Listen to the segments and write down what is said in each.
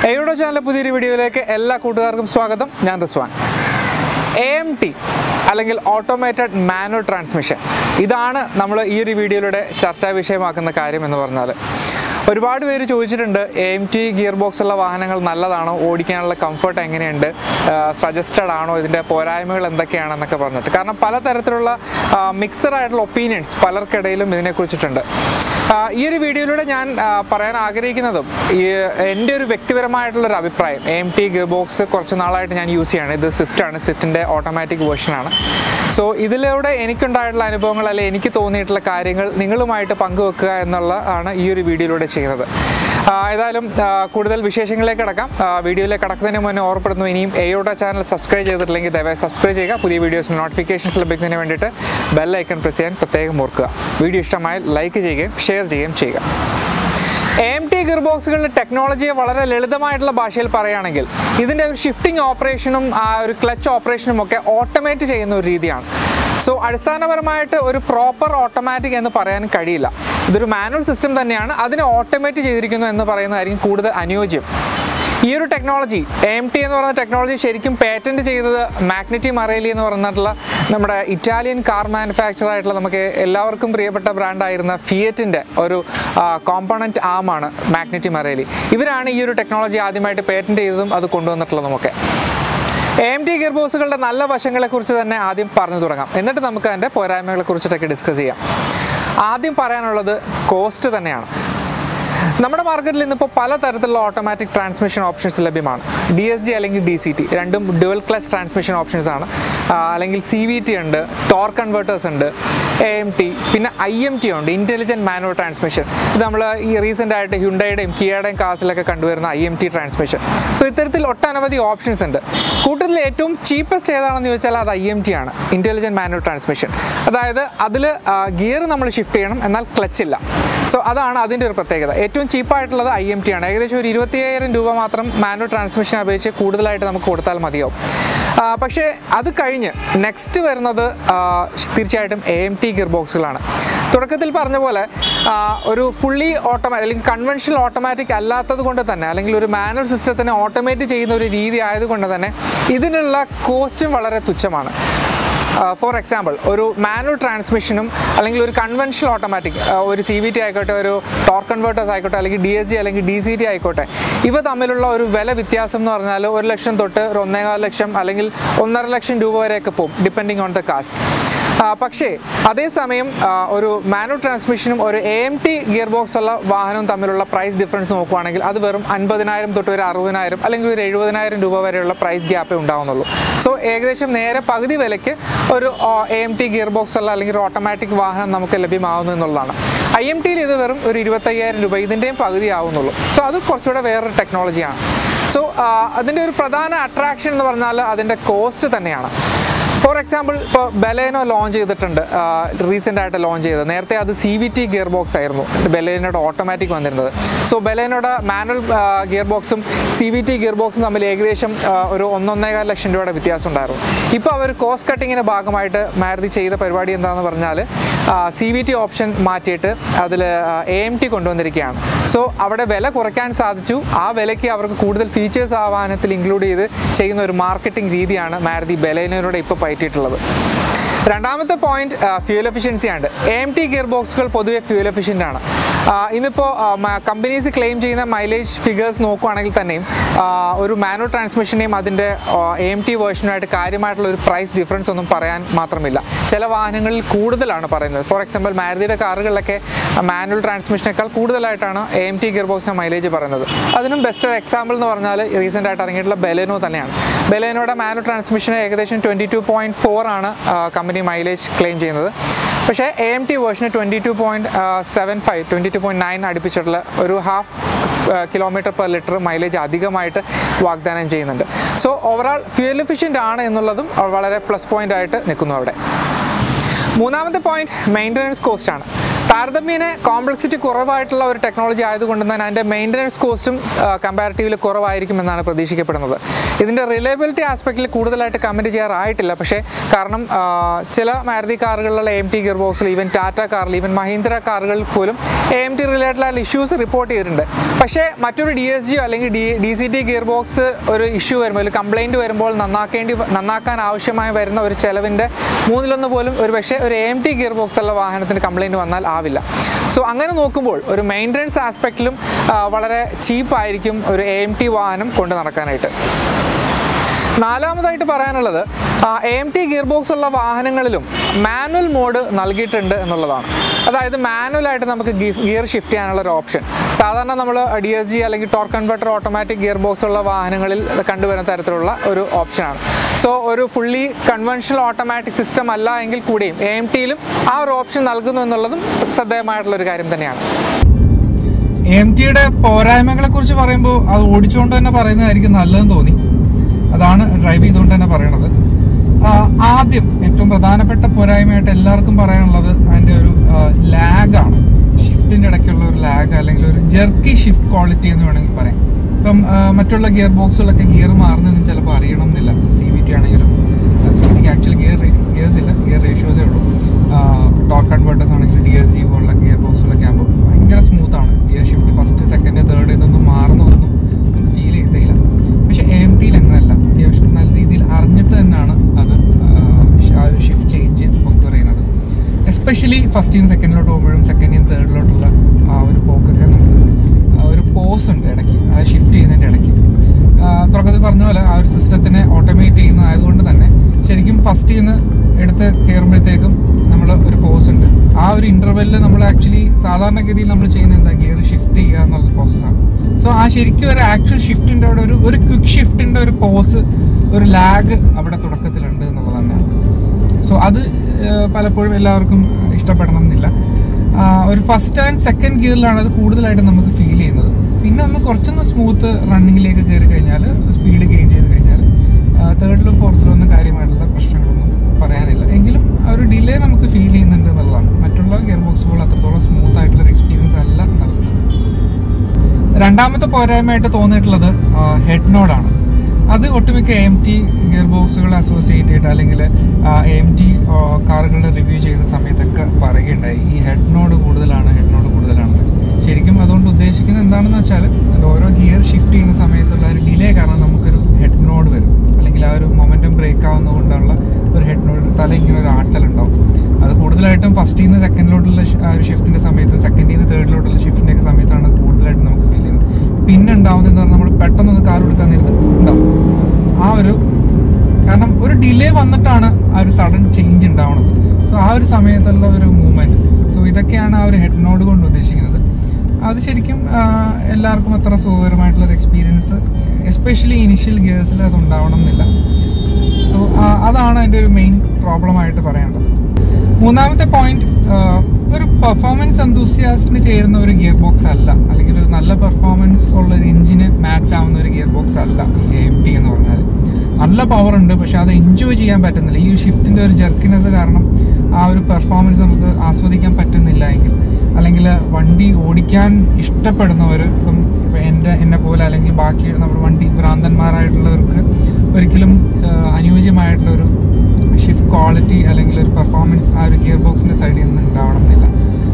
എയുടെ ചാനലിലെ പുതിയൊരു വീഡിയോയിലേക്ക് എല്ലാ കൂട്ടുകാർക്കും സ്വാഗതം ഞാൻ റിസ്വാൻ എ എം ടി അല്ലെങ്കിൽ ഓട്ടോമേറ്റഡ് മാനുവൽ ട്രാൻസ്മിഷൻ ഇതാണ് നമ്മൾ ഈ ഒരു വീഡിയോയിലൂടെ ചർച്ചാ വിഷയമാക്കുന്ന കാര്യം എന്ന് പറഞ്ഞാൽ ഒരുപാട് പേര് ചോദിച്ചിട്ടുണ്ട് A M T gear box ഉള്ള വാഹനങ്ങൾ നല്ലതാണോ ഓടിക്കാനുള്ള കംഫർട്ട് എങ്ങനെയുണ്ട് സജസ്റ്റഡ് ആണോ ഇതിൻ്റെ പോരായ്മകൾ എന്തൊക്കെയാണെന്നൊക്കെ പറഞ്ഞിട്ട് കാരണം പലതരത്തിലുള്ള മിക്സഡ് ആയിട്ടുള്ള ഒപ്പീനിയൻസ് പലർക്കിടയിലും ഇതിനെക്കുറിച്ചിട്ടുണ്ട് ആ, ഈ ഒരു വീഡിയോയിലൂടെ ഞാൻ ആ, പറയാൻ ആഗ്രഹിക്കുന്നതും ഈ എൻ്റെ ഒരു വ്യക്തിപരമായിട്ടുള്ള ഒരു അഭിപ്രായം എം ടി ഗിയർ ബോക്സ് കുറച്ച് നാളായിട്ട് ഞാൻ യൂസ് ചെയ്യാണ് ഇത് സ്വിഫ്റ്റ് ആണ് സ്വിഫ്റ്റിൻ്റെ ഓട്ടോമാറ്റിക് വേർഷനാണ് സോ ഇതിലൂടെ എനിക്കുണ്ടായിട്ടുള്ള അനുഭവങ്ങൾ അല്ലെങ്കിൽ എനിക്ക് തോന്നിയിട്ടുള്ള കാര്യങ്ങൾ നിങ്ങളുമായിട്ട് പങ്കുവെക്കുക എന്നുള്ളതാണ് ഈ ഒരു വീഡിയോയിലൂടെ ചെയ്യുന്നത് ആ, ഏതായാലും ആ, കൂടുതൽ വിശേഷങ്ങളിലേക്ക് കടക്കാം ആ, വീഡിയോയിലേക്ക് കടക്കുന്നതിന് മുന്നേ ഓർപ്പെടുന്നു ഇനിയും എയോട്ട ചാനൽ സബ്സ്ക്രൈബ് ചെയ്തിട്ടില്ലെങ്കിൽ ദയവായി സബ്സ്ക്രൈബ് ചെയ്യുക പുതിയ വീഡിയോസിന് നോട്ടിഫിക്കേഷൻസ് ലഭിക്കുന്നതിന് വേണ്ടിയിട്ട് ബെൽ ഐക്കൺ പ്രസ് ചെയ്യാൻ പ്രത്യേകം ഓർക്കുക വീഡിയോ ഇഷ്ടമായാൽ ലൈക്ക് ചെയ്യുകയും ഷെയർ ചെയ്യുകയും ചെയ്യുക എം ടി ഗിയർ ബോക്സുകളുടെ ടെക്നോളജിയെ വളരെ ലളിതമായിട്ടുള്ള ഭാഷയിൽ പറയുകയാണെങ്കിൽ ഇതിൻ്റെ ഒരു ഷിഫ്റ്റിംഗ് ഓപ്പറേഷനും ആ ഒരു ക്ലച്ച് ഓപ്പറേഷനും ഒക്കെ ഓട്ടോമേറ്റ് ചെയ്യുന്ന ഒരു രീതിയാണ് സോ അടിസ്ഥാനപരമായിട്ട് ഒരു പ്രോപ്പർ ഓട്ടോമാറ്റിക് എന്ന് പറയാൻ കഴിയില്ല ഇതൊരു മാനുവൽ സിസ്റ്റം തന്നെയാണ് അതിനെ ഓട്ടോമേറ്റ് ചെയ്തിരിക്കുന്നു എന്ന് പറയുന്നതായിരിക്കും കൂടുതൽ അനുയോജ്യം ഈ ഒരു ടെക്നോളജി എം ടി എന്ന് പറയുന്ന ടെക്നോളജി ശരിക്കും പേറ്റൻറ്റ് ചെയ്തത് മാഗ്നറ്റി മറേലി എന്ന് പറഞ്ഞിട്ടുള്ള നമ്മുടെ ഇറ്റാലിയൻ കാർ മാനുഫാക്ചർ ആയിട്ടുള്ള നമുക്ക് എല്ലാവർക്കും പ്രിയപ്പെട്ട ബ്രാൻഡായിരുന്ന ഫിയറ്റിൻ്റെ ഒരു കോമ്പണൻറ്റ് ആമാണ് മാഗ്നറ്റി മറേലി ഇവരാണ് ഈ ഒരു ടെക്നോളജി ആദ്യമായിട്ട് പേറ്റൻറ്റ് ചെയ്തതും അത് കൊണ്ടുവന്നിട്ടുള്ളതുമൊക്കെ എം ടി ഗിയർ ബോക്സുകളുടെ നല്ല വശങ്ങളെക്കുറിച്ച് തന്നെ ആദ്യം പറഞ്ഞു തുടങ്ങാം എന്നിട്ട് നമുക്ക് അതിൻ്റെ പോരായ്മകളെ കുറിച്ചിട്ടൊക്കെ ഡിസ്കസ് ചെയ്യാം ആദ്യം പറയാനുള്ളത് കോസ്റ്റ് തന്നെയാണ് നമ്മുടെ മാർക്കറ്റിൽ ഇന്നിപ്പോൾ പലതരത്തിലുള്ള ഓട്ടോമാറ്റിക് ട്രാൻസ്മിഷൻ ഓപ്ഷൻസ് ലഭ്യമാണ് ഡി എസ് ജി അല്ലെങ്കിൽ ഡി സി ടി രണ്ടും ഡുവൽ ക്ലച്ച് ട്രാൻസ്മിഷൻ ഓപ്ഷൻസ് ആണ് ആ, അല്ലെങ്കിൽ സി വി ടി ഉണ്ട് ടോർ കൺവേർട്ടേഴ്സ് ഉണ്ട് എ എം ടി പിന്നെ ഐ എം ടി ഉണ്ട് ഇൻ്റലിജൻറ്റ് മാനുവൽ ട്രാൻസ്മിഷൻ ഇത് നമ്മൾ ഈ റീസെൻ്റ് ആയിട്ട് ഹ്യുണ്ടയുടെയും കിയയുടെയും കാസിലൊക്കെ കണ്ടുവരുന്ന I M T transmission so ഇത്തരത്തിൽ ഒട്ടനവധി ഓപ്ഷൻസ് ഉണ്ട് കൂട്ടത്തിൽ ഏറ്റവും ചീപ്പസ്റ്റ് ഏതാണെന്ന് ചോദിച്ചാൽ അത് ഐ എം ടി ആണ് ഇൻ്റലിജൻറ്റ് മാനുവൽ ട്രാൻസ്മിഷൻ അതായത് അതിൽ ഗിയർ നമ്മൾ ഷിഫ്റ്റ് ചെയ്യണം എന്നാൽ ക്ലച്ച് ഇല്ല സോ അതാണ് അതിൻ്റെ ഒരു പ്രത്യേകത ഏറ്റവും ചീപ്പായിട്ടുള്ളത് ഐ എം ടി ആണ് ഏകദേശം ഒരു ഇരുപത്തിയ്യായിരം രൂപ മാത്രം മാനുവൽ ട്രാൻസ്മിഷൻ അപേക്ഷിച്ച് കൂടുതലായിട്ട് നമുക്ക് കൊടുത്താൽ മതിയാവും ആ, പക്ഷേ അത് കഴിഞ്ഞ് നെക്സ്റ്റ് വരുന്നത് ആ, തീർച്ചയായിട്ടും എ എം ടി ഗിയർ ബോക്സുകളാണ് തുടക്കത്തിൽ പറഞ്ഞ പോലെ ആ, ഒരു ഫുള്ളി ഓട്ടോമാറ്റിക് അല്ലെങ്കിൽ കൺവെൻഷണൽ ഓട്ടോമാറ്റിക് അല്ലാത്തത് കൊണ്ട് തന്നെ അല്ലെങ്കിൽ ഒരു മാനുവൽ സിസ്റ്റത്തിനെ ഓട്ടോമേറ്റ് ചെയ്യുന്ന ഒരു രീതി ആയതുകൊണ്ട് തന്നെ ഇതിനുള്ള കോസ്റ്റും വളരെ തുച്ഛമാണ് ഫോർ എക്സാമ്പിൾ ഒരു മാനുവൽ ട്രാൻസ്മിഷനും അല്ലെങ്കിൽ ഒരു കൺവെൻഷണൽ ഓട്ടോമാറ്റിക് ഒരു സി വി ടി ആയിക്കോട്ടെ ഒരു ടോർ കൺവേർട്ടേഴ്സ് ആയിക്കോട്ടെ അല്ലെങ്കിൽ ഡി എസ് ജി അല്ലെങ്കിൽ ഡി സി ടി ആയിക്കോട്ടെ ഇവ തമ്മിലുള്ള ഒരു വില വ്യത്യാസം എന്ന് പറഞ്ഞാൽ ഒരു ലക്ഷം തൊട്ട് ഒരു ഒന്നേകാൽ ലക്ഷം അല്ലെങ്കിൽ ഒന്നര ലക്ഷം രൂപ വരെയൊക്കെ പോകും ഡിപ്പെൻഡിങ് ഓൺ ദ കാസ് പക്ഷേ അതേസമയം ആ, ഒരു മാനുവൽ ട്രാൻസ്മിഷനും ഒരു A M T gear box ഉള്ള വാഹനവും തമ്മിലുള്ള പ്രൈസ് ഡിഫറൻസ് നോക്കുകയാണെങ്കിൽ അത് വെറും അൻപതിനായിരം തൊട്ട് ഒരു അറുപതിനായിരം അല്ലെങ്കിൽ ഒരു എഴുപതിനായിരം രൂപ വരെയുള്ള പ്രൈസ് ഗ്യാപ്പേ ഉണ്ടാവുന്നുള്ളൂ സോ ഏകദേശം നേരെ പകുതി വിലയ്ക്ക് ഒരു A M T gear box ഉള്ള അല്ലെങ്കിൽ ഒരു ഓട്ടോമാറ്റിക് വാഹനം നമുക്ക് ലഭ്യമാവുന്നു എന്നുള്ളതാണ് ഐ എം ടിയിൽ ഇത് വെറും ഒരു ഇരുപത്തയ്യായിരം രൂപ ഇതിൻ്റെയും പകുതി ആവുന്നുള്ളൂ സോ അത് കുറച്ചുകൂടെ വേറൊരു ടെക്നോളജിയാണ് സോ അതിൻ്റെ ഒരു പ്രധാന അട്രാക്ഷൻ എന്ന് പറഞ്ഞാൽ അതിൻ്റെ കോസ്റ്റ് തന്നെയാണ് ഫോർ എക്സാമ്പിൾ ഇപ്പോൾ ബലേനോ ലോഞ്ച് ചെയ്തിട്ടുണ്ട് റീസെൻ്റ് ആയിട്ട് ലോഞ്ച് ചെയ്തത് നേരത്തെ അത് C V T gear box ആയിരുന്നു ബലേനോയുടെ ഓട്ടോമാറ്റിക് വന്നിരുന്നത് സോ ബലേനോയുടെ മാനുവൽ ഗിയർ ബോക്സും സി വി ടി ഗിയർ ബോക്സും തമ്മിൽ ഏകദേശം ആ, ഒരു ഒന്നൊന്നേകാൽ ലക്ഷം രൂപയുടെ വ്യത്യാസം ഉണ്ടായിരുന്നു ഇപ്പോൾ അവർ കോസ്റ്റ് കട്ടിങ്ങിൻ്റെ ഭാഗമായിട്ട് മാരുതി ചെയ്ത പരിപാടി എന്താണെന്ന് പറഞ്ഞാൽ സി വി ടി ഓപ്ഷൻ മാറ്റിയിട്ട് അതിൽ എ എം ടി കൊണ്ടുവന്നിരിക്കുകയാണ് സോ അവിടെ വില കുറയ്ക്കാൻ സാധിച്ചു ആ വിലയ്ക്ക് അവർക്ക് കൂടുതൽ ഫീച്ചേഴ്സ് ആ വാഹനത്തിൽ ഇൻക്ലൂഡ് ചെയ്ത് ചെയ്യുന്ന ഒരു മാർക്കറ്റിംഗ് രീതിയാണ് മാരുതി ബലേനോയുടെ ഇപ്പോൾ പയറ്റിയിട്ടുള്ളത് രണ്ടാമത്തെ പോയിന്റ് ഫ്യൂൽ എഫിഷ്യൻസി ആണ് എ എം ടി ഗിയർ ബോക്സുകൾ പൊതുവെ ഫ്യൂൽ എഫിഷ്യൻ്റ് ആണ് ആ, ഇന്നിപ്പോൾ കമ്പനീസ് ക്ലെയിം ചെയ്യുന്ന മൈലേജ് ഫിഗേഴ്സ് നോക്കുകയാണെങ്കിൽ തന്നെയും ആ, ഒരു മാനുവൽ ട്രാൻസ്മിഷനെയും അതിൻ്റെ എ എം ടി വേർഷനുമായിട്ട് കാര്യമായിട്ടുള്ള ഒരു പ്രൈസ് ഡിഫറൻസ് ഒന്നും പറയാൻ മാത്രമില്ല ചില വാഹനങ്ങളിൽ കൂടുതലാണ് പറയുന്നത് ഫോർ എക്സാമ്പിൾ മാരുതിയുടെ കാറുകളിലൊക്കെ മാനുവൽ ട്രാൻസ്മിഷനേക്കാൾ കൂടുതലായിട്ടാണ് എ എം ടി ഗിയർ ബോക്സിൻ്റെ മൈലേജ് പറയുന്നത് അതിനും ബെസ്റ്റ് എക്സാമ്പിൾ എന്ന് പറഞ്ഞാൽ റീസെൻ്റ് ആയിട്ട് ഇറങ്ങിയിട്ടുള്ള ബെലേനോ തന്നെയാണ് ബെലേനോയുടെ മാനുവൽ ട്രാൻസ്മിഷൻ ഏകദേശം ട്വൻറ്റി ടു പോയിൻറ്റ് ഫോർ ആണ് കമ്പനി മൈലേജ് ക്ലെയിം ചെയ്യുന്നത് പക്ഷേ എ എം ടി വേർഷന് twenty two point seven five twenty two point nine അടുപ്പിച്ചിട്ടുള്ള ഒരു half kilometre per litre mileage അധികമായിട്ട് വാഗ്ദാനം ചെയ്യുന്നുണ്ട് സോ ഓവറാൾ ഫ്യൂൽ എഫിഷ്യൻ്റ് ആണ് എന്നുള്ളതും വളരെ പ്ലസ് പോയിൻ്റ് ആയിട്ട് നിൽക്കുന്നു അവിടെ മൂന്നാമത്തെ പോയിന്റ് മെയിൻ്റനൻസ് കോസ്റ്റ് ആണ് താരതമ്യേന കോംപ്ലക്സിറ്റി കുറവായിട്ടുള്ള ഒരു ടെക്നോളജി ആയതുകൊണ്ട് തന്നെ അതിൻ്റെ മെയിൻ്റനൻസ് കോസ്റ്റും കമ്പാരിറ്റീവ്ലി കുറവായിരിക്കുമെന്നാണ് പ്രതീക്ഷിക്കപ്പെടുന്നത് ഇതിൻ്റെ റിലയബിലിറ്റി ആസ്പെക്റ്റിൽ കൂടുതലായിട്ട് കമൻറ്റ് ചെയ്യാറായിട്ടില്ല പക്ഷേ കാരണം ആ, ചില മാരുതി കാറുകളിലുള്ള എം ടി ഗിയർ ബോക്സിൽ ഈവൻ ടാറ്റ കാറിൽ ഈവൻ മഹീന്ദ്ര കാറുകളിൽ പോലും എ എം ടി റിലേറ്റഡ് ആയിട്ടുള്ള ഇഷ്യൂസ് റിപ്പോർട്ട് ചെയ്തിട്ടുണ്ട് പക്ഷേ മറ്റൊരു ഡി എസ് ജിയോ അല്ലെങ്കിൽ D D C T gear box ഒരു ഇഷ്യൂ വരുമ്പോൾ ഒരു കംപ്ലൈൻറ്റ് വരുമ്പോൾ നന്നാക്കേണ്ടി നന്നാക്കാൻ ആവശ്യമായി വരുന്ന ഒരു ചെലവിൻ്റെ മൂന്നിലൊന്ന് പോലും ഒരു പക്ഷേ ഒരു എം ടി ഗിയർ ബോക്സ് ഉള്ള വാഹനത്തിന് കംപ്ലൈൻറ്റ് വന്നാൽ ആവില്ല സോ അങ്ങനെ നോക്കുമ്പോൾ ഒരു മെയിൻ്റനൻസ് ആസ്പെക്റ്റിലും വളരെ ചീപ്പായിരിക്കും ഒരു എ എം ടി വാഹനം കൊണ്ട് നടക്കാനായിട്ട് നാലാമതായിട്ട് പറയാനുള്ളത് A M T gear box ഉള്ള വാഹനങ്ങളിലും മാനുവൽ മോഡ് നൽകിയിട്ടുണ്ട് എന്നുള്ളതാണ് അതായത് മാനുവലായിട്ട് നമുക്ക് ഗിയർ ഷിഫ്റ്റ് ചെയ്യാനുള്ള ഒരു ഓപ്ഷൻ സാധാരണ നമ്മൾ ഡി എസ് ജി അല്ലെങ്കിൽ torque converter automatic gear box ഉള്ള വാഹനങ്ങളിൽ കണ്ടുവരുന്ന തരത്തിലുള്ള ഒരു ഓപ്ഷനാണ് സോ ഒരു ഫുള്ളി കൺവെൻഷണൽ ഓട്ടോമാറ്റിക് സിസ്റ്റം അല്ല എങ്കിൽ കൂടിയും എ എം ടിയിലും ആ ഒരു ഓപ്ഷൻ നൽകുന്നു എന്നുള്ളതും ശ്രദ്ധേയമായിട്ടുള്ള ഒരു കാര്യം തന്നെയാണ് എം ടിയുടെ പോരായ്മകളെ കുറിച്ച് പറയുമ്പോൾ അത് ഓടിച്ചുകൊണ്ട് തന്നെ പറയുന്നതായിരിക്കും നല്ലതെന്ന് തോന്നി അതാണ് ഡ്രൈവ് ചെയ്തുകൊണ്ട് തന്നെ പറയണത് ആ, ആദ്യം ഏറ്റവും പ്രധാനപ്പെട്ട പോരായ്മയായിട്ട് എല്ലാവർക്കും പറയാനുള്ളത് അതിൻ്റെ ഒരു ലാഗാണ് ഷിഫ്റ്റിൻ്റെ ഇടയ്ക്കുള്ള ഒരു ലാഗ് അല്ലെങ്കിൽ ഒരു ജെർക്കി ഷിഫ്റ്റ് ക്വാളിറ്റി എന്ന് വേണമെങ്കിൽ പറയാം ഇപ്പം ആ, മറ്റുള്ള ഗിയർ ബോക്സുകളൊക്കെ ഗിയർ മാറുന്നതെന്ന് ചിലപ്പോൾ അറിയണം എന്നില്ല സി വി ടി ആണെങ്കിലും സി വി ടിക്ക് ആക്ച്വലി ഗിയർ ഗിയേഴ്സ് ഇല്ല ഗിയർ റേഷ്യോസേ ഉള്ളൂ ടോർക്ക് കൺവേർട്ടേഴ്സ് ആണെങ്കിൽ ഡി എസ് ജി പോലുള്ള ഗിയർ ബോക്സുകളൊക്കെ ആകുമ്പോൾ ഭയങ്കര സ്മൂത്ത് ആണ് gear shift first second third ഇതൊന്നും മാറുന്നതൊന്നും നമുക്ക് ഫീൽ ചെയ്തില്ല പക്ഷേ എം ടിയിൽ അങ്ങനെയല്ല അത്യാവശ്യം നല്ല രീതിയിൽ അറിഞ്ഞിട്ട് തന്നെയാണ് അത് ആ, ആ ഒരു ഷിഫ്റ്റ് ചേഞ്ച് ഒക്കെ പറയുന്നത് എസ്പെഷ്യലി ഫസ്റ്റിൽ സെക്കൻഡിലോട്ട് പോകുമ്പോഴും സെക്കൻഡിൽ തേർഡിലോട്ടുള്ള ആ ഒരു പോക്കൊക്കെ നമുക്ക് ആ ഒരു പോസ് ഉണ്ട് ഇടയ്ക്ക് ആ ഷിഫ്റ്റ് ചെയ്യുന്നതിൻ്റെ ഇടയ്ക്ക് ആ, തുടക്കത്തിൽ പറഞ്ഞ പോലെ ആ ഒരു സിസ്റ്റത്തിനെ ഓട്ടോമേറ്റ് ചെയ്യുന്നതായതുകൊണ്ട് തന്നെ ശരിക്കും ഫസ്റ്റ് നിന്ന് എടുത്ത് കയറുമ്പോഴത്തേക്കും നമ്മൾ ഒരു പോസ് ഉണ്ട് ആ ഒരു ഇന്റർവെല്ലിൽ നമ്മൾ ആക്ച്വലി സാധാരണഗതിയിൽ നമ്മൾ ചെയ്യുന്ന എന്താ ഗിയർ ഷിഫ്റ്റ് ചെയ്യുക എന്നുള്ള പ്രോസസ്സാണ് സോ ആ ശരിക്കും ഒരു ആക്ച്വൽ ഷിഫ്റ്റിൻ്റെ അവിടെ ഒരു ഒരു ക്വിക്ക് ഷിഫ്റ്റിൻ്റെ ഒരു പോസ് ഒരു ലാഗ് അവിടെ തുടക്കത്തിലുണ്ട് എന്നുള്ളത് തന്നെയാണ് സോ അത് ഏഹ്, പലപ്പോഴും എല്ലാവർക്കും ഇഷ്ടപ്പെടണം എന്നില്ല ആ, ഒരു ഫസ്റ്റ് ആൻഡ് സെക്കൻഡ് ഗിയറിലാണ് അത് കൂടുതലായിട്ട് നമുക്ക് ഫീൽ ചെയ്യുന്നത് പിന്നെ ഒന്ന് കുറച്ചൊന്ന് സ്മൂത്ത് റണ്ണിങ്ങിലേക്ക് കയറി കഴിഞ്ഞാൽ സ്പീഡ് ഗെയിൻ ചെയ്ത് കഴിഞ്ഞാൽ തേർഡിലും ഫോർത്തിലും ഒന്നും കാര്യമായിട്ടുള്ള പ്രശ്നങ്ങളൊന്നും പറയാനില്ല എങ്കിലും ആ ഒരു ഡിലേ നമുക്ക് ഫീൽ ചെയ്യുന്നുണ്ട് എന്നുള്ളതാണ് മറ്റുള്ള ഗിയർ ബോക്സുകൾ അത്രത്തോളം സ്മൂത്ത് ആയിട്ടുള്ള എക്സ്പീരിയൻസ് അല്ല നൽകുന്നത് രണ്ടാമത്തെ പോരായ്മയായിട്ട് തോന്നിയിട്ടുള്ളത് ഹെഡ് നോഡാണ് അത് ഒട്ടുമിക്ക എം ടി ഗിയർ ബോക്സുകൾ അസോസിയേറ്റ് ചെയ്തിട്ട് അല്ലെങ്കിൽ എം ടി കാറുകൾ റിവ്യൂ ചെയ്യുന്ന സമയത്തൊക്കെ പറയുകയുണ്ടായി ഈ ഹെഡ് നോഡ് കൂടുതലാണ് ഹെഡ് നോഡ് കൂടുതലാണെന്ന് ശരിക്കും അതുകൊണ്ട് ഉദ്ദേശിക്കുന്നത് എന്താണെന്ന് വെച്ചാൽ അത് ഓരോ ഗിയർ ഷിഫ്റ്റ് ചെയ്യുന്ന സമയത്തുള്ള ഒരു ഡിലേ കാരണം നമുക്കൊരു ഹെഡ് നോഡ് വരും അല്ലെങ്കിൽ ആ ഒരു മൊമെൻറ്റം ബ്രേക്ക് ആവുന്നതുകൊണ്ടുള്ള ഒരു ഹെഡ് നോഡ് തല ഇങ്ങനെ ഒരു ആട്ടലുണ്ടാവും അത് കൂടുതലായിട്ടും ഫസ്റ്റിൽ നിന്ന് സെക്കൻഡിലോട്ടുള്ള ആ ഒരു ഷിഫ്റ്റിൻ്റെ സമയത്തും സെക്കൻഡിൽ നിന്ന് തേർഡിലോട്ടുള്ള ഷിഫ്റ്റിൻ്റെ ഒക്കെ സമയത്താണ് അത് കൂടുതലായിട്ട് നമുക്ക് ഫീൽ ചെയ്യുന്നത് പിന്നെ ഉണ്ടാവുന്നതെന്ന് പറഞ്ഞാൽ നമ്മൾ പെട്ടെന്ന് കാർ എടുക്കാൻ നേരത്ത് ഉണ്ടാവും ആ ഒരു കാരണം ഒരു ഡിലേ വന്നിട്ടാണ് ആ ഒരു സഡൻ ചേഞ്ച് ഉണ്ടാവുന്നത് സോ ആ ഒരു സമയത്തുള്ള ഒരു മൂവ്മെന്റ് സോ ഇതൊക്കെയാണ് ആ ഒരു ഹെഡ് നോഡ് കൊണ്ട് ഉദ്ദേശിക്കുന്നത് അത് ശരിക്കും ആ, എല്ലാവർക്കും അത്ര സുഖകരമായിട്ടുള്ള ഒരു എക്സ്പീരിയൻസ് എസ്പെഷ്യലി ഇനിഷ്യൽ ഗിയേഴ്സിൽ അത് ഉണ്ടാവണം എന്നില്ല സോ അതാണ് അതിൻ്റെ ഒരു മെയിൻ പ്രോബ്ലം ആയിട്ട് പറയാനുള്ളത് മൂന്നാമത്തെ പോയിന്റ് ഒരു പെർഫോമൻസ് എന്തൂസിയാസ്റ്റിന് ചേരുന്ന ഒരു ഗിയർ ബോക്സ് അല്ല അല്ലെങ്കിൽ ഒരു നല്ല പെർഫോമൻസ് ഉള്ള ഒരു എഞ്ചിന് മാച്ച് ആവുന്ന ഒരു ഗിയർ ബോക്സ് അല്ല ഈ എം ടി എന്ന് പറഞ്ഞാൽ നല്ല പവർ ഉണ്ട് പക്ഷെ അത് എൻജോയ് ചെയ്യാൻ പറ്റുന്നില്ല ഈ ഷിഫ്റ്റിന്റെ ഒരു ജെർക്കിനെസ് കാരണം ആ ഒരു പെർഫോമൻസ് നമുക്ക് ആസ്വദിക്കാൻ പറ്റുന്നില്ല എങ്കിൽ അല്ലെങ്കിൽ വണ്ടി ഓടിക്കാൻ ഇഷ്ടപ്പെടുന്നവർ ഇപ്പം ഇപ്പം എൻ്റെ എന്നെ പോലെ അല്ലെങ്കിൽ ബാക്കി നമ്മുടെ വണ്ടി ഭ്രാന്തന്മാരായിട്ടുള്ളവർക്ക് ഒരിക്കലും ആ, അനുയോജ്യമായിട്ടുള്ള ഒരു ഷിഫ്റ്റ് ക്വാളിറ്റി അല്ലെങ്കിൽ ഒരു പെർഫോമൻസ് ആ ഒരു ഗിയർ ബോക്സിൻ്റെ സൈഡിൽ നിന്ന് ഉണ്ടാവണം എന്നില്ല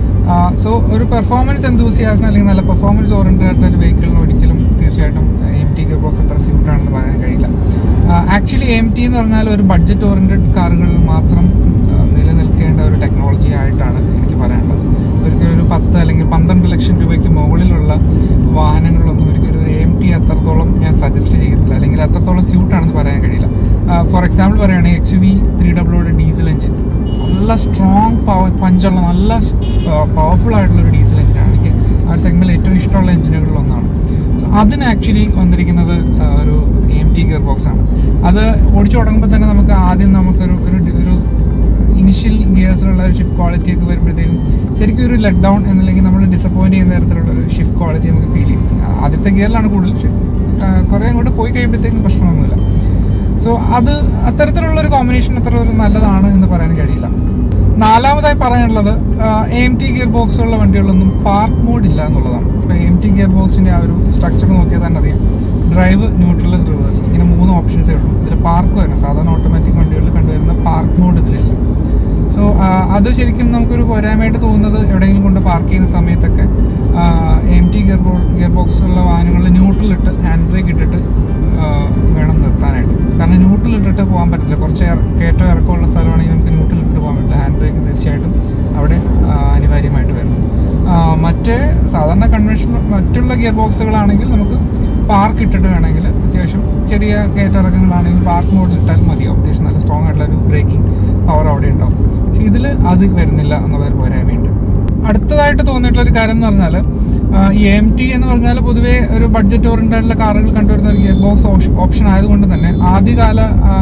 സോ ഒരു പെർഫോമൻസ് എന്തൂസിയാസിന് അല്ലെങ്കിൽ നല്ല പെർഫോമൻസ് ഓറിയൻറ്റഡ് ആയിട്ടുള്ള ഒരു വെഹിക്കിളിന് ഒരിക്കലും തീർച്ചയായിട്ടും എം ടി ഗിയർ ബോക്സ് അത്ര സ്യൂട്ട് ആണെന്ന് പറയാൻ കഴിയില്ല ആക്ച്വലി എം ടി എന്ന് പറഞ്ഞാൽ ഒരു ബഡ്ജറ്റ് ഓറിയൻറ്റഡ് കാറുകളിൽ മാത്രം ആ, നിലനിൽക്കേണ്ട ഒരു ടെക്നോളജി ആയിട്ടാണ് എനിക്ക് പറയാനുള്ളത് ഒരിക്കലും ഒരു പത്ത് അല്ലെങ്കിൽ പന്ത്രണ്ട് ലക്ഷം രൂപയ്ക്ക് മുകളിലുള്ള വാഹനങ്ങളിലൊന്നും ഒരിക്കലും ഒരു എം ടി അത്രത്തോളം ഞാൻ സജസ്റ്റ് ചെയ്യത്തില്ല അല്ലെങ്കിൽ അത്രത്തോളം സ്യൂട്ട് ആണെന്ന് പറയാൻ കഴിയില്ല ഫോർ എക്സാമ്പിൾ പറയുകയാണെങ്കിൽ എക്സ് വി ത്രീ ഡബ്ല്യൂടെ ഡീസൽ എഞ്ചിൻ നല്ല സ്ട്രോങ് പവർ പഞ്ചുള്ള നല്ല പവർഫുൾ ആയിട്ടുള്ള ഒരു ഡീസൽ എഞ്ചിനാണ് എനിക്ക് ആ ഒരു സെഗ്മെന്റിൽ ഏറ്റവും ഇഷ്ടമുള്ള എഞ്ചിനുകളിൽ ഒന്നാണ് സോ അതിന് ആക്ച്വലി വന്നിരിക്കുന്നത് ആ, ഒരു എം ടി ഗിയർ ബോക്സ് ആണ് അത് ഓടിച്ചു തുടങ്ങുമ്പോൾ തന്നെ നമുക്ക് ആദ്യം നമുക്കൊരു ഒരു ഒരു ഇനിഷ്യൽ ഗിയേഴ്സിലുള്ള ഒരു ഷിഫ്റ്റ് ക്വാളിറ്റി ഒക്കെ വരുമ്പോഴത്തേക്കും ശരിക്കും ഒരു ലെറ്റ് ഡൗൺ എന്നല്ലെങ്കിൽ നമ്മൾ ഡിസപ്പോയിന്റ് ചെയ്യുന്ന തരത്തിലുള്ള ഒരു ഷിഫ്റ്റ് ക്വാളിറ്റി നമുക്ക് ഫീൽ ചെയ്യും ആദ്യത്തെ ഗിയറിലാണ് കൂടുതൽ പക്ഷേ കുറേ അങ്ങോട്ട് പോയി കഴിയുമ്പോഴത്തേക്കും പ്രശ്നമൊന്നുമില്ല സോ അത് അത്തരത്തിലുള്ള ഒരു കോമ്പിനേഷൻ അത്ര ഒരു നല്ലതാണ് എന്ന് പറയാൻ കഴിയില്ല നാലാമതായി പറയാനുള്ളത് എ എം ടി ഗിയർ ബോക്സുള്ള വണ്ടികളിലൊന്നും പാർക്ക് മോഡ് ഇല്ല എന്നുള്ളതാണ് ഇപ്പോൾ എ എം ടി ഗിയർ ബോക്സിന്റെ ആ ഒരു സ്ട്രക്ചർ നോക്കിയാൽ തന്നെ അറിയാം ഡ്രൈവ് ന്യൂട്രൽ റിവേഴ്സ് ഇങ്ങനെ മൂന്ന് ഓപ്ഷൻസേ ഉള്ളൂ ഇതിൽ പാർക്ക് വരണം സാധാരണ ഓട്ടോമാറ്റിക് വണ്ടികളിൽ കണ്ടുവരുന്ന പാർക്ക് മോഡ് ഇതിലില്ല സോ അത് ശരിക്കും നമുക്കൊരു പോരായ്മയായിട്ട് തോന്നുന്നത് എവിടെയെങ്കിലും കൊണ്ട് പാർക്ക് ചെയ്യുന്ന സമയത്തൊക്കെ എം ടി ഗിയർ ബോ ഗിയർ ബോക്സ് ഉള്ള വാഹനങ്ങളിൽ ന്യൂട്രൽ ഇട്ട് ഹാൻഡ് ബ്രേക്ക് ഇട്ടിട്ട് ആ, വേണം നിർത്താനായിട്ട് കാരണം ന്യൂട്രൽ ഇട്ടിട്ട് പോകാൻ പറ്റില്ല കുറച്ച് ഇറ- കയറ്റം ഇറക്കമുള്ള സ്ഥലമാണെങ്കിൽ നമുക്ക് ന്യൂട്രൽ ഇട്ട് പോകാൻ പറ്റില്ല ഹാൻഡ് ബ്രേക്ക് തീർച്ചയായിട്ടും അവിടെ ആ, അനിവാര്യമായിട്ട് വരണം ആ, മറ്റേ സാധാരണ കൺവെൻഷൻ മറ്റുള്ള ഗിയർ ബോക്സുകളാണെങ്കിൽ നമുക്ക് പാർക്ക് ഇട്ടിട്ട് വേണമെങ്കിൽ അത്യാവശ്യം ചെറിയ കയറ്റിറക്കങ്ങളാണെങ്കിൽ പാർക്ക് മോഡിൽ ഇട്ടാൽ മതിയാവും അത്യാവശ്യം നല്ല സ്ട്രോങ് ആയിട്ടുള്ള ഒരു ബ്രേക്കിംഗ് പവർ അവിടെ ഉണ്ടാവും പക്ഷെ ഇതിൽ അത് വരുന്നില്ല എന്നുള്ളൊരു പോരായ്മയുണ്ട് അടുത്തതായിട്ട് തോന്നിയിട്ടുള്ള ഒരു കാര്യം എന്ന് പറഞ്ഞാൽ ഈ എം ടി എന്ന് പറഞ്ഞാൽ പൊതുവേ ഒരു ബഡ്ജറ്റ് ഓറിയന്റഡ് കാറുകൾ കണ്ടുവരുന്ന ഒരു ഗിയർ ബോക്സ് ഓപ്ഷൻ ആയതുകൊണ്ട് തന്നെ ആദ്യകാല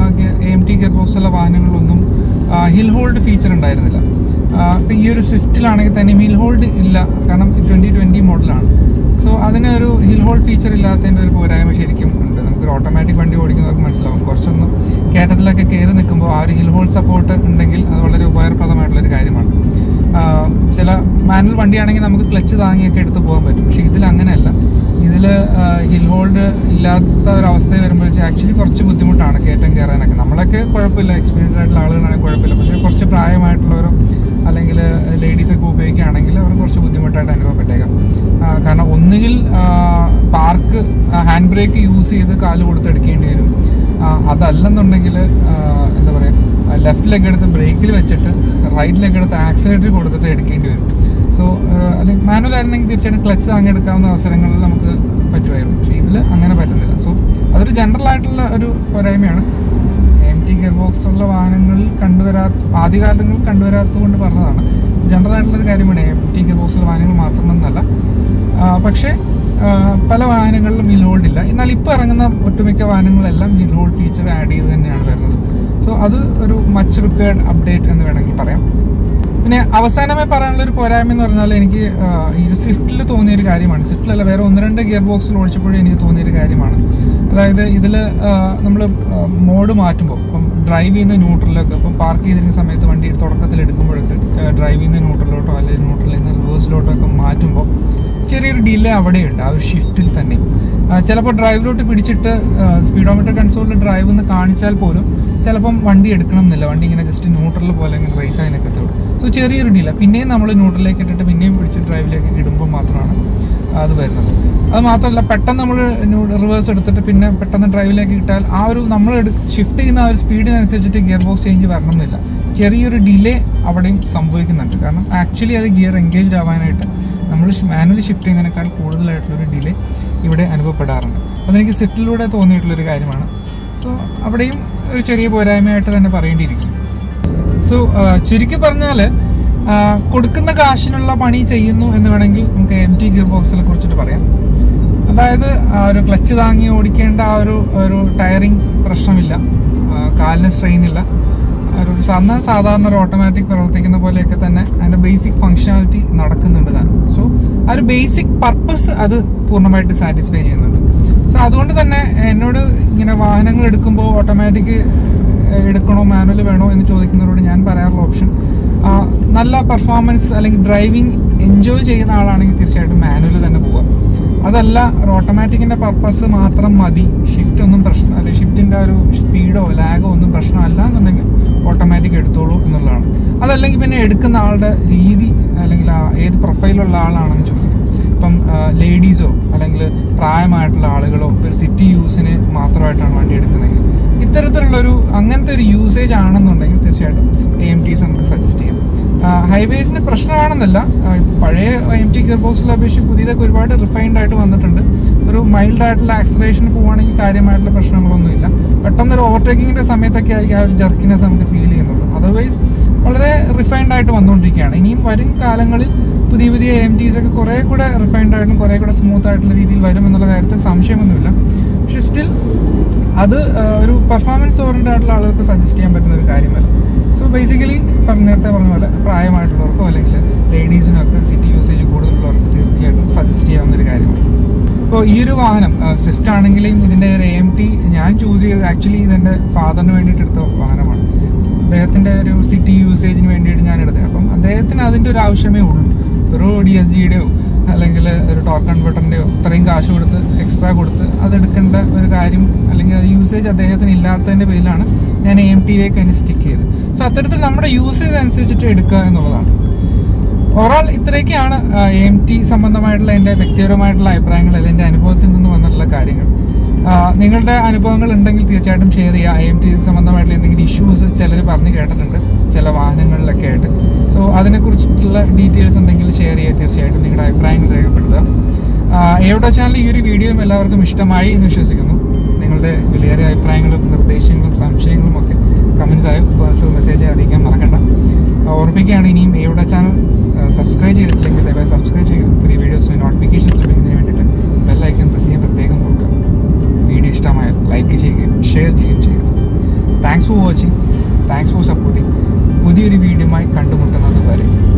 എം ടി ഗിയർ ബോക്സ് ഉള്ള വാഹനങ്ങളിലൊന്നും ഹിൽ ഹോൾഡ് ഫീച്ചർ ഉണ്ടായിരുന്നില്ല ഇപ്പം ഈ ഒരു സ്വിഫ്റ്റിലാണെങ്കിൽ തന്നെ ഹിൽ ഹോൾഡ് ഇല്ല കാരണം ട്വൻറ്റി ട്വൻറ്റി മോഡലാണ് സോ അതിന് ഒരു ഹിൽ ഹോൾഡ് ഫീച്ചർ ഇല്ലാത്തതിൻ്റെ ഒരു പോരായ്മ ശരിക്കും ഉണ്ട് നമുക്കൊരു ഓട്ടോമാറ്റിക് വണ്ടി ഓടിക്കുന്നവർക്ക് മനസ്സിലാവും കുറച്ചൊന്ന് കയറ്റത്തിലൊക്കെ കയറി നിൽക്കുമ്പോൾ ആ ഒരു ഹിൽ ഹോൾഡ് സപ്പോർട്ട് ഉണ്ടെങ്കിൽ അത് വളരെ ഉപകാരപ്രദമായിട്ടുള്ള ഒരു കാര്യമാണ് ആ, ചില മാനുവൽ വണ്ടിയാണെങ്കിൽ നമുക്ക് ക്ലച്ച് താങ്ങിയൊക്കെ എടുത്ത് പോകാൻ പറ്റും പക്ഷേ ഇതിൽ അങ്ങനെയല്ല ഇതിൽ ഹിൽ ഹോൾഡ് ഇല്ലാത്ത ഒരു അവസ്ഥ വരുമ്പോഴേക്കും ആക്ച്വലി കുറച്ച് ബുദ്ധിമുട്ടാണ് കയറ്റം കയറാനൊക്കെ നമ്മളൊക്കെ കുഴപ്പമില്ല എക്സ്പീരിയൻസ് ആയിട്ടുള്ള ആളുകളാണെങ്കിൽ കുഴപ്പമില്ല പക്ഷേ കുറച്ച് പ്രായമായിട്ടുള്ളവരും അല്ലെങ്കിൽ ലേഡീസ് ഒക്കെ ഉപയോഗിക്കുകയാണെങ്കിൽ അവർ കുറച്ച് ബുദ്ധിമുട്ടായിട്ട് അനുഭവപ്പെട്ടേക്കാം ആ, കാരണം ഒന്നുകിൽ പാർക്ക് ഹാൻഡ് ബ്രേക്ക് യൂസ് ചെയ്ത് കാല് കൊടുത്ത് എടുക്കേണ്ടി വരും ആ, അതല്ലെന്നുണ്ടെങ്കിൽ ആ, എന്താ പറയുക ലെഫ്റ്റ് ലെഗ് എടുത്ത് ബ്രേക്കിൽ വെച്ചിട്ട് റൈറ്റ് ലെഗ് എടുത്ത് ആക്സിലേറ്റർ കൊടുത്തിട്ട് എടുക്കേണ്ടി വരും സോ അല്ലെങ്കിൽ മാനുവൽ ആയിരുന്നെങ്കിൽ തീർച്ചയായിട്ടും ക്ലച്ച് താങ്ങി എടുക്കാവുന്ന അവസരങ്ങളിൽ നമുക്ക് പറ്റുമായിരുന്നു പക്ഷേ ഇതിൽ അങ്ങനെ പറ്റുന്നില്ല സോ അതൊരു ജനറൽ ആയിട്ടുള്ള ഒരു പോരായ്മയാണ് എം ടി ഗിയർ ബോക്സ് ഉള്ള വാഹനങ്ങളിൽ കണ്ടുവരാത്ത ആദ്യകാലങ്ങളിൽ കണ്ടുവരാത്തത് കൊണ്ട് പറഞ്ഞതാണ് ജനറൽ ആയിട്ടുള്ള ഒരു കാര്യമാണ് എം ടി ഗിയർ ബോക്സ് ഉള്ള വാഹനങ്ങൾ മാത്രമെന്നല്ല ആ, പക്ഷേ ആ, പല വാഹനങ്ങളിലും ഹിൽ ഹോൾഡ് ഇല്ല എന്നാൽ ഇപ്പോൾ ഇറങ്ങുന്ന ഒട്ടുമിക്ക വാഹനങ്ങളെല്ലാം ഹിൽ ഹോൾഡ് ഫീച്ചർ ആഡ് ചെയ്ത് തന്നെയാണ് വരുന്നത് സോ അത് ഒരു മച്ച് റിക്വയർഡ് അപ്ഡേറ്റ് എന്ന് വേണമെങ്കിൽ പറയാം പിന്നെ അവസാനമായി പറയാനുള്ള ഒരു പോരായ്മ എന്ന് പറഞ്ഞാൽ എനിക്ക് ആ, ഈ സ്വിഫ്റ്റിൽ തോന്നിയ ഒരു കാര്യമാണ് സ്വിഫ്റ്റിലല്ല വേറെ ഒന്ന് രണ്ട് ഗിയർ ബോക്സിൽ ഓടിച്ചപ്പോഴും എനിക്ക് തോന്നിയ ഒരു കാര്യമാണ് അതായത് ഇതിൽ നമ്മൾ മോഡ് മാറ്റുമ്പോൾ ഇപ്പം ഡ്രൈവ് ചെയ്യുന്ന ന്യൂട്രലൊക്കെ ഇപ്പം പാർക്ക് ചെയ്തിരിക്കുന്ന സമയത്ത് വണ്ടി തുടക്കത്തിൽ എടുക്കുമ്പോഴൊക്കെ ഡ്രൈവ് ചെയ്യുന്ന ന്യൂട്രലിലോട്ടോ അല്ലെങ്കിൽ ന്യൂട്രലിൽ നിന്ന് റിവേഴ്സിലോട്ടോ ഒക്കെ മാറ്റുമ്പോൾ ചെറിയൊരു ഡിലേ അവിടെയുണ്ട് ആ ഒരു ഷിഫ്റ്റിൽ തന്നെ ചിലപ്പോൾ ഡ്രൈവിലോട്ട് പിടിച്ചിട്ട് സ്പീഡോമീറ്റർ കൺസോളിൽ ഡ്രൈവ് എന്ന് കാണിച്ചാൽ പോലും ചിലപ്പം വണ്ടി എടുക്കണം എന്നില്ല വണ്ടി ഇങ്ങനെ ജസ്റ്റ് ന്യൂട്രൽ പോലെ ഇങ്ങനെ റേസ് ആയതിനൊക്കെ എത്തുള്ളൂ സോ ചെറിയൊരു ഡില പിന്നെയും നമ്മൾ ന്യൂട്രലിലേക്ക് ഇട്ടിട്ട് പിന്നെയും പിടിച്ച് ഡ്രൈവിലേക്ക് ഇടുമ്പോൾ മാത്രമാണ് അത് വരുന്നത് അത് മാത്രമല്ല പെട്ടെന്ന് നമ്മൾ റിവേഴ്സ് എടുത്തിട്ട് പിന്നെ പെട്ടെന്ന് ഡ്രൈവിലേക്ക് ഇട്ടാൽ ആ ഒരു നമ്മൾ ഷിഫ്റ്റ് ചെയ്യുന്ന ആ ഒരു സ്പീഡിനനുസരിച്ചിട്ട് ഗിയർ ബോക്സ് ചേഞ്ച് വരണമെന്നില്ല ചെറിയൊരു ഡിലേ അവിടെയും സംഭവിക്കുന്നുണ്ട് കാരണം ആക്ച്വലി അത് ഗിയർ എൻഗേജ്ഡ് ആവാനായിട്ട് നമ്മൾ മാനുവലി ഷിഫ്റ്റ് ചെയ്യുന്നതിനേക്കാൾ കൂടുതലായിട്ടുള്ളൊരു ഡിലേ ഇവിടെ അനുഭവപ്പെടാറുണ്ട് അതെനിക്ക് സ്വിഫ്റ്റിലൂടെ തോന്നിയിട്ടുള്ളൊരു കാര്യമാണ് സോ അവിടെയും ഒരു ചെറിയ പോരായ്മയായിട്ട് തന്നെ പറയേണ്ടിയിരിക്കും സോ ചുരുക്കി പറഞ്ഞാൽ കൊടുക്കുന്ന കാശിനുള്ള പണി ചെയ്യുന്നു എന്ന് വേണമെങ്കിൽ നമുക്ക് എം ടി ഗിയർ ബോക്സിനെ കുറിച്ചിട്ട് പറയാം അതായത് ആ ഒരു ക്ലച്ച് താങ്ങി ഓടിക്കേണ്ട ആ ഒരു ഒരു ടയറിങ് പ്രശ്നമില്ല ആ, കാലിന് സ്ട്രെയിൻ ഇല്ല ആ ഒരു സാധാരണ സാധാരണ ഒരു ഓട്ടോമാറ്റിക് പ്രവർത്തിക്കുന്ന പോലെയൊക്കെ തന്നെ അതിന്റെ ബേസിക് ഫങ്ഷനാലിറ്റി നടക്കുന്നുണ്ട് താൻ സോ ആ ഒരു ബേസിക് പർപ്പസ് അത് പൂർണ്ണമായിട്ട് സാറ്റിസ്ഫൈ ചെയ്യുന്നുണ്ട് സോ അതുകൊണ്ട് തന്നെ എന്നോട് ഇങ്ങനെ വാഹനങ്ങൾ എടുക്കുമ്പോൾ ഓട്ടോമാറ്റിക് എടുക്കണോ മാനുവൽ വേണോ എന്ന് ചോദിക്കുന്നവരോട് ഞാൻ പറയാറുള്ള ഓപ്ഷൻ നല്ല പെർഫോമൻസ് അല്ലെങ്കിൽ ഡ്രൈവിംഗ് എൻജോയ് ചെയ്യുന്ന ആളാണെങ്കിൽ തീർച്ചയായിട്ടും മാനുവൽ തന്നെ പോവാം അതല്ല ഒരു ഓട്ടോമാറ്റിക്കിന്റെ പർപ്പസ് മാത്രം മതി ഷിഫ്റ്റ് ഒന്നും പ്രശ്നം അല്ലെങ്കിൽ ഷിഫ്റ്റിന്റെ ഒരു സ്പീഡോ ലാഗോ ഒന്നും പ്രശ്നമല്ല എന്നുണ്ടെങ്കിൽ ഓട്ടോമാറ്റിക് എടുത്തോളൂ എന്നുള്ളതാണ് അതല്ലെങ്കിൽ പിന്നെ എടുക്കുന്ന ആളുടെ രീതി അല്ലെങ്കിൽ ആ ഏത് പ്രൊഫൈലുള്ള ആളാണെന്ന് ചോദിക്കും ഇപ്പം ലേഡീസോ അല്ലെങ്കിൽ പ്രായമായിട്ടുള്ള ആളുകളോ ഇപ്പോൾ ഒരു സിറ്റി യൂസിന് മാത്രമായിട്ടാണ് വണ്ടി എടുക്കുന്നതെങ്കിൽ ഇത്തരത്തിലുള്ളൊരു അങ്ങനത്തെ ഒരു യൂസേജ് ആണെന്നുണ്ടെങ്കിൽ തീർച്ചയായിട്ടും എ എം ടീസ് നമുക്ക് സജസ്റ്റ് ചെയ്യാം ഹൈവേസിന് പ്രശ്നമാണെന്നല്ല ആ, പഴയ എം ടി ഗിയർ ബോക്സിൽ അപേക്ഷിച്ച് പുതിയതൊക്കെ ഒരുപാട് റിഫൈൻഡ് ആയിട്ട് വന്നിട്ടുണ്ട് ഒരു മൈൽഡ് ആയിട്ടുള്ള ആക്സലേഷൻ പോവുകയാണെങ്കിൽ കാര്യമായിട്ടുള്ള പ്രശ്നങ്ങളൊന്നുമില്ല പെട്ടെന്ന് ഒരു ഓവർടേക്കിങ്ങിന്റെ സമയത്തൊക്കെ ആയിരിക്കും ആ ഒരു ജർക്കിനെസ് നമുക്ക് ഫീൽ ചെയ്യുന്നുള്ളൂ അതർവൈസ് വളരെ റിഫൈൻഡ് ആയിട്ട് വന്നുകൊണ്ടിരിക്കുകയാണ് ഇനിയും വരും കാലങ്ങളിൽ പുതിയ പുതിയ എം ടീസ് ഒക്കെ കുറെ കൂടെ റിഫൈൻഡ് ആയിട്ടും കുറെ കൂടെ സ്മൂത്ത് ആയിട്ടുള്ള രീതിയിൽ വരും എന്നുള്ള കാര്യത്തിൽ സംശയമൊന്നുമില്ല പക്ഷെ സ്റ്റിൽ അത് ആ, ഒരു പെർഫോമൻസ് ഓറിയന്റഡ് ആയിട്ടുള്ള ആളുകൾക്ക് സജസ്റ്റ് ചെയ്യാൻ പറ്റുന്ന ഒരു കാര്യമല്ല സോ ബേസിക്കലി പറഞ്ഞ നേരത്തെ പറഞ്ഞ പോലെ പ്രായമായിട്ടുള്ളവർക്കോ അല്ലെങ്കിൽ ലേഡീസിനോ ഒക്കെ സിറ്റി യൂസേജ് കൂടുതലുള്ളവർക്ക് തീർച്ചയായിട്ടും സജസ്റ്റ് ചെയ്യാവുന്ന ഒരു കാര്യമാണ് ഇപ്പോൾ ഈ ഒരു വാഹനം സ്വിഫ്റ്റ് ആണെങ്കിലും ഇതിൻ്റെ ഒരു എം ടി ഞാൻ ചൂസ് ചെയ്തത് ആക്ച്വലി ഇതെൻ്റെ ഫാദറിന് വേണ്ടിയിട്ട് എടുത്ത വാഹനമാണ് അദ്ദേഹത്തിൻ്റെ ഒരു സിറ്റി യൂസേജിന് വേണ്ടിയിട്ട് ഞാൻ എടുത്തത് അപ്പം അദ്ദേഹത്തിന് അതിൻ്റെ ഒരു ആവശ്യമേ ഉള്ളൂ ഒരു ഡി എസ് ജിയുടെയോ അല്ലെങ്കിൽ ഒരു ടോർക്ക് കൺവെർട്ടറിൻ്റെയോ ഇത്രയും കാശ് കൊടുത്ത് എക്സ്ട്രാ കൊടുത്ത് അതെടുക്കേണ്ട ഒരു കാര്യം അല്ലെങ്കിൽ അത് യൂസേജ് അദ്ദേഹത്തിന് ഇല്ലാത്തതിൻ്റെ പേരിലാണ് ഞാൻ എം ടിയിലേക്ക് അതിന് സ്റ്റിക്ക് ചെയ്തത് സോ അത്തരത്തിൽ നമ്മുടെ യൂസേജ് അനുസരിച്ചിട്ട് എടുക്കുക എന്നുള്ളതാണ് ഓവറോൾ ഇത്രയൊക്കെയാണ് എം ടി സംബന്ധമായിട്ടുള്ള എൻ്റെ വ്യക്തിപരമായിട്ടുള്ള അഭിപ്രായങ്ങൾ അല്ലെങ്കിൽ എൻ്റെ അനുഭവത്തിൽ നിന്ന് വന്നിട്ടുള്ള കാര്യങ്ങൾ ആ, നിങ്ങളുടെ അനുഭവങ്ങൾ ഉണ്ടെങ്കിൽ തീർച്ചയായിട്ടും ഷെയർ ചെയ്യുക എം ടി സംബന്ധമായിട്ടുള്ള എന്തെങ്കിലും ഇഷ്യൂസ് ചിലർ പറഞ്ഞു കേട്ടിട്ടുണ്ട് ചില വാഹനങ്ങളിലൊക്കെ ആയിട്ട് സോ അതിനെക്കുറിച്ചിട്ടുള്ള ഡീറ്റെയിൽസ് ഉണ്ടെങ്കിൽ ഷെയർ ചെയ്യുക തീർച്ചയായിട്ടും നിങ്ങളുടെ അഭിപ്രായങ്ങൾ രേഖപ്പെടുത്തുക എവിടെ ചാനൽ ഈ ഒരു വീഡിയോയും എല്ലാവർക്കും ഇഷ്ടമായി എന്ന് വിശ്വസിക്കുന്നു നിങ്ങളുടെ വിലയേറിയ അഭിപ്രായങ്ങളും നിർദ്ദേശങ്ങളും സംശയങ്ങളും ഒക്കെ കമൻസ് ആയോ പേഴ്സണൽ മെസ്സേജ് അറിയിക്കാൻ മറക്കണ്ട ഓർമ്മിക്കുകയാണ് ഇനിയും എവിടെ ചാനൽ സബ്സ്ക്രൈബ് ചെയ്തിട്ടില്ലെങ്കിൽ ദയവായി സബ്സ്ക്രൈബ് ചെയ്യുക പുതിയ വീഡിയോസിന് നോട്ടിഫിക്കേഷൻസ് ലഭിക്കുന്നതിന് വേണ്ടിയിട്ട് ബെല്ലൈക്കൺ പ്രസ് ചെയ്യാൻ പ്രത്യേകം നോക്കുക വീഡിയോ ഇഷ്ടമായാൽ ലൈക്ക് ചെയ്യുകയും ഷെയർ ചെയ്യുകയും ചെയ്യുക thanks for watching thanks for supporting പുതിയൊരു വീഡിയോയുമായി കണ്ടുമുട്ടുന്നത് വരെ